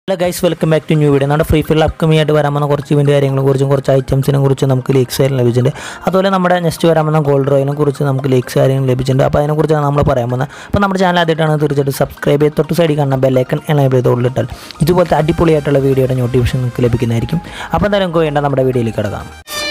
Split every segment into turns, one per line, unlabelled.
hello guys welcome back to new video നമ്മുടെ Free ഫയറിൽ upcoming ആയിട്ട് വരാൻ പോകുന്ന കുറച്ച് ഇവൻ്റ് കാര്യങ്ങളെ കുറിച്ചും കുറച്ച് ഐറ്റംസിനെ കുറിച്ച് നമുക്ക് ലീക്സ് കാര്യം ലഭിച്ചിട്ടുണ്ട് അതുപോലെ നമ്മുടെ നെക്സ്റ്റ് വരാൻ പോകുന്ന ഗോൾഡ് റോയിനെ കുറിച്ച് നമുക്ക് ലീക്സ് കാര്യങ്ങൾ ലഭിച്ചിട്ടുണ്ട് അപ്പോൾ അതിനെക്കുറിച്ചാണ് നമ്മൾ പറയാൻ പോകുന്നത് അപ്പോൾ നമ്മുടെ ചാനൽ ആദ്യമായിട്ടാണ് തീർച്ചയായിട്ടും സബ്സ്ക്രൈബ് ചെയ്ത് തൊട്ട് സൈഡിൽ കാണുന്ന ബെല്ലൈക്കൺ എനേബിൾ ചെയ്ത് ഉള്ളിട്ടാൽ ഇതുപോലത്തെ അടിപൊളിയായിട്ടുള്ള വീഡിയോയുടെ നോട്ടിഫിക്കേഷൻ നിങ്ങൾക്ക് ലഭിക്കുന്നതായിരിക്കും അപ്പോൾ എന്തായാലും നമുക്ക് വേണ്ട നമ്മുടെ വീഡിയോയിലേക്ക് കിടക്കാം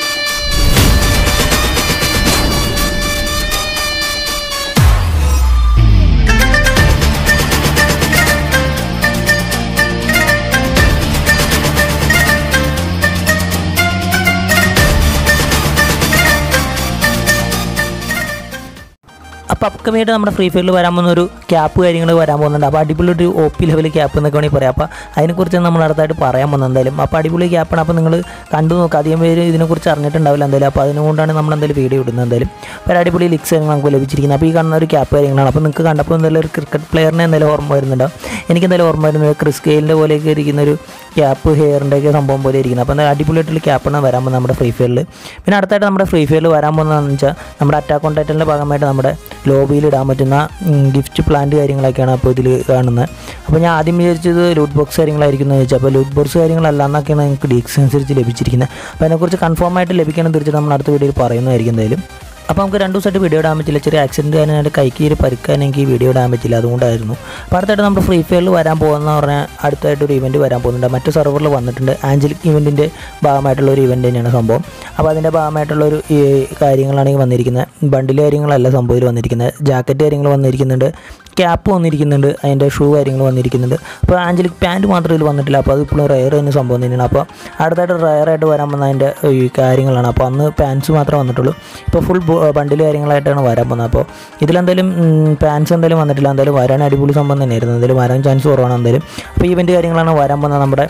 അപ്പോൾ അപ്കമിയായിട്ട് നമ്മുടെ ഫ്രീ ഫയറിൽ വരാൻ പോകുന്ന ഒരു ക്യാപ്പ് കാര്യങ്ങൾ വരാൻ പോകുന്നുണ്ട് അപ്പോൾ അടിപൊളി ഒരു ഒ പി ലെവൽ ക്യാപ്പ് എന്നൊക്കെ വേണമെങ്കിൽ പറയാം അപ്പോൾ അതിനെക്കുറിച്ച് നമ്മൾ അടുത്തായിട്ട് പറയാൻ പോകുന്നത് എന്തായാലും അപ്പോൾ അടിപൊളി ക്യാപ്പാണ് അപ്പോൾ നിങ്ങൾ കണ്ടു നോക്കുക അധികം പേര് ഇതിനെക്കുറിച്ച് അറിഞ്ഞിട്ടുണ്ടാവില്ല എന്തായാലും അപ്പോൾ അതിനുകൊണ്ടാണ് നമ്മൾ എന്തായാലും വീഡിയോ ഇടുന്നത് എന്തായാലും അപ്പോൾ ഒരു അടിപൊളി ലിക്സ് കാര്യങ്ങൾ നമുക്ക് ലഭിച്ചിരിക്കുന്നത് അപ്പോൾ ഈ കാണുന്ന ഒരു ക്യാപ്പ് കാര്യങ്ങളാണ് അപ്പോൾ നിങ്ങൾക്ക് കണ്ടപ്പോൾ എന്തായാലും ഒരു ക്രിക്കറ്റ് പ്ലെയറിനെ എന്തായാലും ഓർമ്മ വരുന്നുണ്ടാവും എനിക്ക് എന്തായാലും ഓർമ്മ വരുന്നത് ക്രിസ് ഗെയിലിൻ്റെ പോലെയൊക്കെ ഇരിക്കുന്ന ഒരു ക്യാപ്പ് ഹെയറിൻ്റെ ഒക്കെ സംഭവം പോലെ ഇരിക്കുന്നത് അപ്പോൾ എന്തായാലും അടിപൊളിയായിട്ടുള്ള ക്യാപ്പാണ് വരാൻ പോകുന്നത് നമ്മുടെ ഫ്രീ ഫയറിൽ പിന്നെ അടുത്തായിട്ട് നമ്മുടെ ഫ്രീ ഫയറിൽ വരാൻ പോകുന്നതെന്ന് വെച്ചാൽ നമ്മുടെ അറ്റാക്ക് ഓൺ ടൈറ്റലിൻ്റെ ഭാഗമായിട്ട് നമ്മുടെ ലോബിയിൽ ഇടാൻ പറ്റുന്ന ഗിഫ്റ്റ് പ്ലാന്റ് കാര്യങ്ങളൊക്കെയാണ് അപ്പോൾ ഇതിൽ കാണുന്നത് അപ്പോൾ ഞാൻ ആദ്യം വിചാരിച്ചത് ലൂട്ട് ബോക്സ് കാര്യങ്ങളായിരിക്കും എന്ന് ചോദിച്ചാൽ അപ്പോൾ ലൂട്ട് ബോക്സ് കാര്യങ്ങളല്ല എന്നൊക്കെയാണ് നിങ്ങൾക്ക് ലീക്സ് അനുസരിച്ച് ലഭിച്ചിരിക്കുന്നത് അപ്പോൾ അതിനെക്കുറിച്ച് കൺഫേം ആയിട്ട് ലഭിക്കണം തീർച്ചയായിട്ടും നമ്മൾ അടുത്ത വീഡിയോയിൽ പറയുന്നതായിരിക്കും എന്തായാലും അപ്പോൾ നമുക്ക് രണ്ട് ദിവസമായിട്ട് വീഡിയോ ഇടാൻ പറ്റില്ല ചെറിയ ആക്സിഡൻറ്റ് കാരണം കൈക്ക് ഒരു പരിക്കാൻ എനിക്ക് വീഡിയോ ഇടാൻ പറ്റില്ല അതുകൊണ്ടായിരുന്നു അപ്പോൾ അടുത്തായിട്ട് നമ്മുടെ ഫ്രീ ഫയറിൽ വരാൻ പോകുന്ന പറഞ്ഞാൽ അടുത്തായിട്ട് ഒരു ഇവൻറ്റ് വരാൻ പോകുന്നുണ്ട് മറ്റു സെർവറിൽ വന്നിട്ടുണ്ട് ആഞ്ചലിക് ഇവൻറ്റിൻ്റെ ഭാഗമായിട്ടുള്ള ഒരു ഇവൻറ്റ് തന്നെയാണ് സംഭവം അപ്പോൾ അതിൻ്റെ ഭാഗമായിട്ടുള്ള ഒരു ഈ കാര്യങ്ങളാണ് ഈ വന്നിരിക്കുന്നത് ബണ്ടിൽ കാര്യങ്ങളല്ല സംഭവത്തിൽ വന്നിരിക്കുന്നത് ജാക്കറ്റ് കാര്യങ്ങൾ വന്നിരിക്കുന്നുണ്ട് ക്യാപ്പ് വന്നിരിക്കുന്നുണ്ട് അതിൻ്റെ ഷൂ കാര്യങ്ങൾ വന്നിരിക്കുന്നുണ്ട് അപ്പോൾ ആഞ്ചലിക് പാൻറ്റ് മാത്രമേ ഇതിൽ വന്നിട്ടില്ല അപ്പോൾ അത് ഇപ്പോഴും റയർ തന്നെ സംഭവം തന്നെയാണ് അപ്പോൾ അടുത്തായിട്ട് റയറായിട്ട് വരാൻ വന്ന അതിൻ്റെ ഈ കാര്യങ്ങളാണ് അപ്പോൾ അന്ന് പാൻസ് മാത്രമേ വന്നിട്ടുള്ളൂ ഇപ്പോൾ ഫുൾ ബണ്ടിൽ കാര്യങ്ങളായിട്ടാണ് വരാൻ പോകുന്നത് അപ്പോൾ ഇതിലെന്തായാലും പാൻസ് എന്തായാലും വന്നിട്ടില്ല എന്തായാലും വരാൻ അടിപൊളി സംഭവം തന്നെയായിരുന്നു എന്തായാലും വരാൻ ചാൻസ് കുറവാണ് എന്തായാലും അപ്പോൾ ഇവൻറ്റ് കാര്യങ്ങളാണ് വരാൻ പോകുന്നത് നമ്മുടെ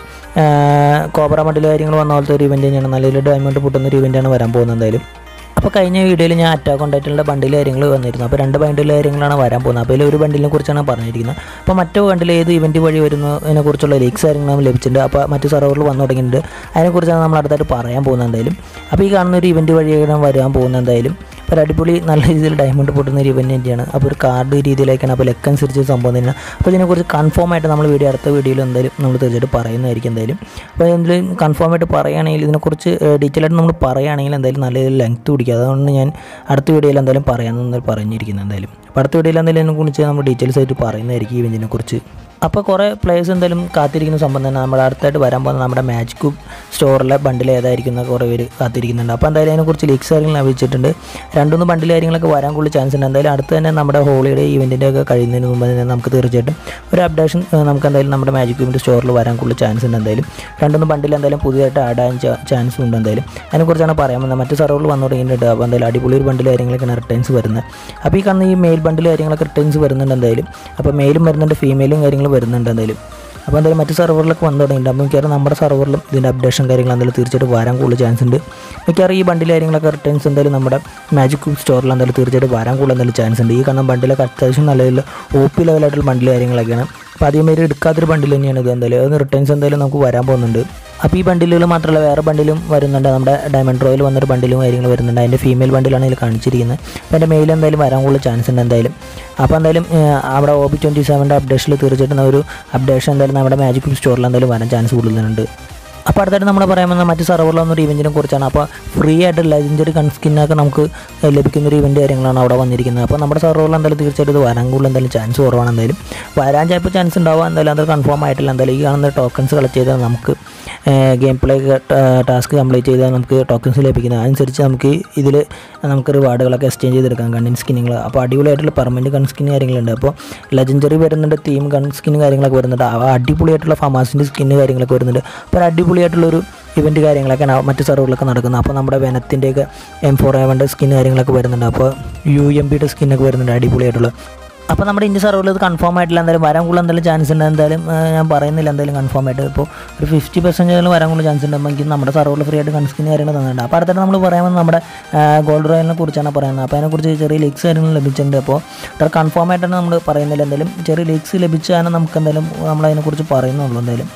കോബ്ര ബണ്ടിൽ കാര്യങ്ങൾ വന്ന പോലത്തെ ഒരു ഇവൻറ്റ് തന്നെയാണ് നല്ലൊരു ഡയമണ്ട് പൊട്ടുന്ന ഒരു ഇവൻറ്റാണ് വരാൻ പോകുന്നത് എന്തായാലും അപ്പോൾ കഴിഞ്ഞ വീഡിയോയിൽ ഞാൻ അറ്റാക്ക് ഉണ്ടായിട്ടുള്ള ബണ്ടിൽ കാര്യങ്ങൾ വന്നിരുന്നു അപ്പോൾ രണ്ട് ബണ്ടിൽ കാര്യങ്ങളാണ് വരാൻ പോകുന്നത് അപ്പോൾ ഇതിൽ ഒരു ബണ്ടിലിനെ കുറിച്ചാണ് പറഞ്ഞിരിക്കുന്നത് അപ്പോൾ മറ്റു ബണ്ടിൽ ഏത് ഇവൻറ്റ് വഴി വരുന്നതിനെ കുറിച്ചുള്ള ലീക്സ് കാര്യങ്ങൾ നമ്മൾ ലഭിച്ചിട്ടുണ്ട് അപ്പോൾ മറ്റു സെർവറിൽ വന്നു തുടങ്ങിയിട്ടുണ്ട് അതിനെക്കുറിച്ചാണ് നമ്മൾ അടുത്തായിട്ട് പറയാൻ പോകുന്നത് എന്തായാലും അപ്പോൾ ഈ കാണുന്ന ഒരു ഇവൻറ്റ് വഴിയാണ് വരാൻ പോകുന്നത് എന്തായാലും ഒരു അടിപൊളി നല്ല രീതിയിൽ ഡയമണ്ട് പൊട്ടുന്ന ഒരു ഇവൻറ്റ് തന്നെയാണ് അപ്പോൾ ഒരു കാർഡ് രീതിയിലേക്കാണ് അപ്പോൾ ലെക്ക് അനുസരിച്ച് സംഭവം തന്നെയാണ് അപ്പോൾ ഇതിനെക്കുറിച്ച് കൺഫേം ആയിട്ട് നമ്മൾ വീഡിയോ അടുത്ത വീഡിയോയിൽ എന്തായാലും നമ്മൾ തീർച്ചയായിട്ടും പറയുന്നതായിരിക്കും എന്തായാലും അപ്പോൾ എന്തെങ്കിലും കൺഫേം ആയിട്ട് പറയുകയാണെങ്കിൽ ഇതിനെക്കുറിച്ച് ഡീറ്റെയിൽ ആയിട്ട് നമ്മൾ പറയുകയാണെങ്കിൽ എന്തായാലും നല്ല രീതിയിൽ ലെങ്ത് പിടിക്കുക അതുകൊണ്ട് ഞാൻ അടുത്ത വീഡിയോയിൽ എന്തായാലും പറയാമെന്ന് പറഞ്ഞിരിക്കുന്നത് എന്തായാലും അപ്പോൾ അടുത്ത വീഡിയോയിൽ എന്തായാലും ഇതിനെക്കുറിച്ച് നമ്മൾ ഡീറ്റെയിൽസ് ആയിട്ട് പറയുന്നതായിരിക്കും ഈ ഇവൻറ്റിനെ കുറിച്ച് അപ്പോൾ കുറേ പ്ലേയേഴ്സ് എന്തായാലും കാത്തിരിക്കുന്ന സംഭവം തന്നെ നമ്മുടെ അടുത്തായിട്ട് വരാൻ പോകുന്ന നമ്മുടെ മാജിക് കുബ് സ്റ്റോറിലെ ബണ്ടിൽ ഏതായിരിക്കും എന്ന് കുറേ പേര് കാത്തിരിക്കുന്നുണ്ട് അപ്പോൾ എന്തായാലും അതിനെക്കുറിച്ച് ലീക്സ് കാര്യങ്ങൾ ലഭിച്ചിട്ടുണ്ട് രണ്ടുമൂന്ന് ബണ്ടിൽ കാര്യങ്ങളൊക്കെ വരാൻ കൂടുതൽ ചാൻസ് ഉണ്ട് എന്തായാലും അടുത്ത് തന്നെ നമ്മുടെ ഹോളിഡേ ഇവൻറ്റിൻ്റെ ഒക്കെ കഴിയുന്നതിന് മുമ്പ് തന്നെ നമുക്ക് തീർച്ചയായിട്ടും ഒരു അപ്ഡേഷൻ നമുക്ക് എന്തായാലും നമ്മുടെ മാജിക് ക്യൂബിൻ്റെ സ്റ്റോറിൽ വരാൻ കൂടുതൽ ചാൻസ് ഉണ്ട് എന്തായാലും രണ്ടുമൂന്ന് ബണ്ടിൽ എന്തായാലും പുതിയതായിട്ട് ആഡ് ആകാൻ ചാൻസ് ഉണ്ട് എന്തായാലും അതിനെക്കുറിച്ചാണ് പറയാൻ വന്നത് മറ്റ് സെർവറിൽ വന്നു തുടങ്ങിയിട്ടുണ്ട് അപ്പോൾ എന്തായാലും അടിപൊളി ഒരു ബണ്ടിൽ കാര്യങ്ങളൊക്കെയാണ് റിട്ടേൺസ് വരുന്നത് അപ്പോൾ ഈ കാണുന്ന ഈ മെയിൽ ബണ്ടിൽ കാര്യങ്ങളൊക്കെ റിട്ടേൺസ് വരുന്നുണ്ട് എന്തായാലും അപ്പോൾ മെയിലും വരുന്നുണ്ട് ഫീമെയിലും കാര്യങ്ങൾ വരുന്നുണ്ട് എന്തായാലും അപ്പോൾ എന്തായാലും മറ്റ് സെർവറിലൊക്കെ വന്നു തുടങ്ങിയിട്ടുണ്ട് അപ്പോൾ മിക്കവാറും നമ്മുടെ സെർവറിലും ഇതിൻ്റെ അപ്ഡേഷൻ കാര്യങ്ങൾ എന്തായാലും തീർച്ചയായിട്ടും വരാൻ കൂടുതൽ ചാൻസ് ഉണ്ട് മിക്കവാറും ഈ ബണ്ടിൽ കാര്യങ്ങളൊക്കെ റിട്ടേൺസ് എന്തായാലും നമ്മുടെ മാജിക് സ്റ്റോറിൽ എന്തായാലും തീർച്ചയായിട്ടും വരാൻ കൂടുതൽ എന്തായാലും ചാൻസ് ഉണ്ട് ഈ കാണുന്ന ബണ്ടിലൊക്കെ അത്യാവശ്യം നല്ല രീതിയിൽ ഒ പി ലെവലായിട്ടുള്ള ബണ്ടിൽ കാര്യങ്ങളൊക്കെയാണ് അപ്പോൾ അധികം പേര് എടുക്കാത്തൊരു ബണ്ടിൽ തന്നെയാണ് ഇത് എന്തായാലും അത് റിട്ടേൺസ് എന്തായാലും നമുക്ക് വരാൻ പോകുന്നുണ്ട് അപ്പോൾ ഈ ബണ്ടിലുകൾ മാത്രമല്ല വേറെ ബണ്ടിലും വരുന്നുണ്ട് നമ്മുടെ ഡയമണ്ട് റോയിൽ വന്നൊരു ബണ്ടിലും കാര്യങ്ങൾ വരുന്നുണ്ട് അതിൻ്റെ ഫീമെയിൽ ബണ്ടിലാണ് ഇതിൽ കാണിച്ചിരിക്കുന്നത് അപ്പോൾ എൻ്റെ മെയിൽ എന്തായാലും വരാൻ കൂടുതൽ ചാൻസ് ഉണ്ട് എന്തായാലും അപ്പോൾ എന്തായാലും അവിടെ ഒ ബി ട്വൻറ്റി സെവൻ്റെ അപ്ഡേഷനിൽ തീർച്ചയായിട്ടും ഒരു അപ്ഡേഷൻ എന്തായാലും നമ്മുടെ മാജിക് സ്റ്റോറിൽ എന്തായാലും വരാൻ ചാൻസ് കൂടുതലുണ്ട് അപ്പോൾ അടുത്തായിട്ട് നമ്മൾ പറയാൻ വന്ന മറ്റ് സെർവറിൽ വന്നൊരു ഇവൻറ്റിനെ കുറിച്ചാണ് അപ്പോൾ ഫ്രീ ആയിട്ട് ലെജൻഡറി കൺസ്കിന്നൊക്കെ നമുക്ക് ലഭിക്കുന്ന ഒരു ഇവൻറ്റ് കാര്യങ്ങളാണ് അവിടെ വന്നിരിക്കുന്നത് അപ്പോൾ നമ്മുടെ സെർവറിൽ എന്തായാലും തീർച്ചയായിട്ടും ഇത് വരാൻ കൂടുതൽ എന്തായാലും ചാൻസ് കുറവാണ് എന്തായാലും വരാൻ ചിലപ്പോൾ ചാൻസ് ഉണ്ടാവുക എന്തായാലും അത് കൺഫേം ആയിട്ടില്ല എന്തായാലും ഈ കാണുന്ന ടോക്കൺസ് കളക്ട് ചെയ്താൽ നമുക്ക് ഗെയിം പ്ലേ ടാസ്ക് കംപ്ലീറ്റ് ചെയ്താൽ നമുക്ക് ടോക്കൺസ് ലഭിക്കുന്നത് അതനുസരിച്ച് നമുക്ക് ഇതിൽ നമുക്ക് റിവാർഡുകളൊക്കെ എക്സ്ചേഞ്ച് ചെയ്തെടുക്കാം കണ്ണിൻ സ്കിന്നുകൾ അപ്പോൾ അടിപൊളിയായിട്ടുള്ള പെർമനൻറ്റ് ഗൺ സ്കിൻ കാര്യങ്ങളുണ്ട് അപ്പോൾ ലെജൻഡറി വരുന്നുണ്ട് തീം ഗൺ സ്കിൻ കാര്യങ്ങളൊക്കെ വരുന്നുണ്ട് ആ അടിപൊളിയായിട്ടുള്ള ഫമാസിൻ്റെ സ്കിന്ന് കാര്യങ്ങളൊക്കെ വരുന്നുണ്ട് അപ്പോൾ ഒരു അടിപൊളിയായിട്ടുള്ളൊരു ഇവൻറ്റ് കാര്യങ്ങളൊക്കെയാണ് മറ്റ് സെർവറിലൊക്കെ നടക്കുന്നത് അപ്പോൾ നമ്മുടെ വെനത്തിൻ്റെയൊക്കെ എം ഫോർ എവൻ്റെ സ്കിൻ കാര്യങ്ങളൊക്കെ വരുന്നുണ്ട് അപ്പോൾ യു എം പിയുടെ സ്കിന്നൊക്കെ വരുന്നുണ്ട് അടിപൊളിയായിട്ടുള്ള അപ്പോൾ നമ്മുടെ ഇന്ത്യ സെർവറിൽ ഇത് കൺഫേം ആയിട്ടില്ല എന്തായാലും വരാൻ കൂടുതൽ എന്തായാലും ചാൻസ് ഉണ്ട് എന്തായാലും ഞാൻ പറയുന്നില്ല എന്തായാലും കൺഫേം ആയിട്ട് ഇപ്പോൾ ഒരു ഫിഫ്റ്റി പെർസെൻറ്റേജിൽ വരാൻ കൂടുതൽ ചാൻസ് ഉണ്ട് എനിക്ക് നമ്മുടെ സെർവറിൽ ഫ്രീ ആയിട്ട് കൺസ്കിൻ കാര്യങ്ങൾ തന്നിട്ടുണ്ട് അപ്പോൾ അടുത്തിട്ട് നമ്മൾ പറയുന്നത് നമ്മുടെ ഗോൾഡ് റോയലിനെ കുറിച്ചാണ് പറയുന്നത് അപ്പോൾ അതിനെക്കുറിച്ച് ചെറിയ ലീക്സ് കാര്യങ്ങൾ ലഭിച്ചിട്ടുണ്ട് അപ്പോൾ അത്ര കൺഫേം ആയിട്ടാണ് നമ്മൾ പറയുന്നില്ല എന്തായാലും ചെറിയ ലീക്സ് ലഭിച്ചാണ് നമുക്ക് എന്തായാലും നമ്മൾ അതിനെക്കുറിച്ച് പറയുന്നുള്ളൂ എന്തായാലും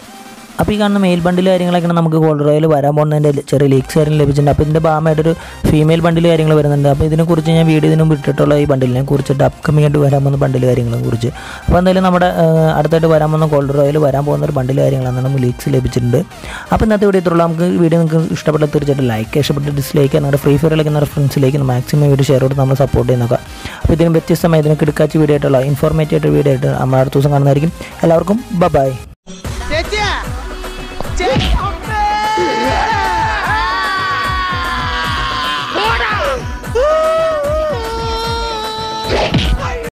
അപ്പോൾ ഈ കാണുന്ന മെയിൽ ബണ്ടിൽ കാര്യങ്ങളൊക്കെയാണ് നമുക്ക് ഗോൾഡ് റോയിൽ വരാൻ പോകുന്നതിൻ്റെ ചെറിയ ലീക്സ് കാര്യം ലഭിച്ചിട്ടുണ്ട് അപ്പോൾ ഇതിൻ്റെ ഭാഗമായിട്ടൊരു ഫീമെയിൽ ബണ്ടിൽ കാര്യങ്ങൾ വരുന്നുണ്ട് അപ്പോൾ ഇതിനെക്കുറിച്ച് ഞാൻ വീഡിയോ ഇതിനും ഇട്ടിട്ടുള്ള ഈ ബണ്ടിലിനെ കുറിച്ചിട്ട് അപ്കമിംഗ് ആയിട്ട് വരാൻ പോകുന്ന ബണ്ടിൽ കാര്യങ്ങളെ കുറിച്ച് അപ്പോൾ എന്തായാലും നമ്മുടെ ആ, അടുത്തായിട്ട് വരാൻ പോകുന്ന ഗോൾഡ് റോയിൽ വരാൻ പോകുന്ന ഒരു ബണ്ടിൽ കാര്യങ്ങളാണ് നമുക്ക് ലീക്സ് ലഭിച്ചിട്ടുണ്ട് അപ്പോൾ ഇന്നത്തെ വീഡിയോ ഇത്രയുള്ളൂ നമുക്ക് വീഡിയോ നിങ്ങൾക്ക് ഇഷ്ടപ്പെട്ട തീർച്ചയായിട്ടും ലൈക്ക് ഇഷ്ടപ്പെട്ട ഡിസ്ലൈക്ക് നമ്മുടെ ഫ്രീ ഫയർ കളിക്കുന്ന ഫ്രണ്ട്സിലേക്ക് മാക്സിമം വീഡിയോ ഷെയർ ചെയ്ത് നമ്മൾ സപ്പോർട്ട് ചെയ്യുന്ന നോക്കാം അപ്പോൾ ഇതിന് വ്യത്യസ്തമായി ഇതിന് കിടക്കാച്ച വീഡിയോ ആയിട്ടുള്ള ഇൻഫോർമേറ്റീവ് ആയിട്ട് വീഡിയോ ആയിട്ട് നമ്മൾ അടുത്ത ദിവസം കാണുന്നതായിരിക്കും എല്ലാവർക്കും ബൈ
ചേച്ചിയാ ചേച്ചി അമ്മേ